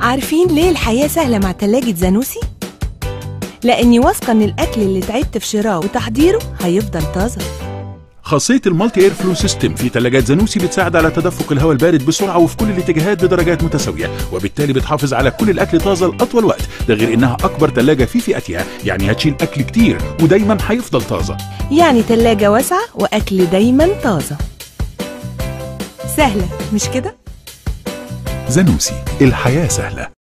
عارفين ليه الحياة سهلة مع تلاجة زانوسي؟ لأني واثقة إن الأكل اللي تعبت في شراه وتحضيره هيفضل طازة خاصية المالتي اير فلو سيستم في ثلاجات زانوسي بتساعد على تدفق الهواء البارد بسرعة وفي كل الاتجاهات بدرجات متساوية وبالتالي بتحافظ على كل الأكل طازة لأطول وقت ده غير إنها أكبر ثلاجة في فئتها يعني هتشيل أكل كتير ودايما هيفضل طازة يعني تلاجة واسعة وأكل دايما طازة سهلة مش كده؟ زانوسي الحياة سهلة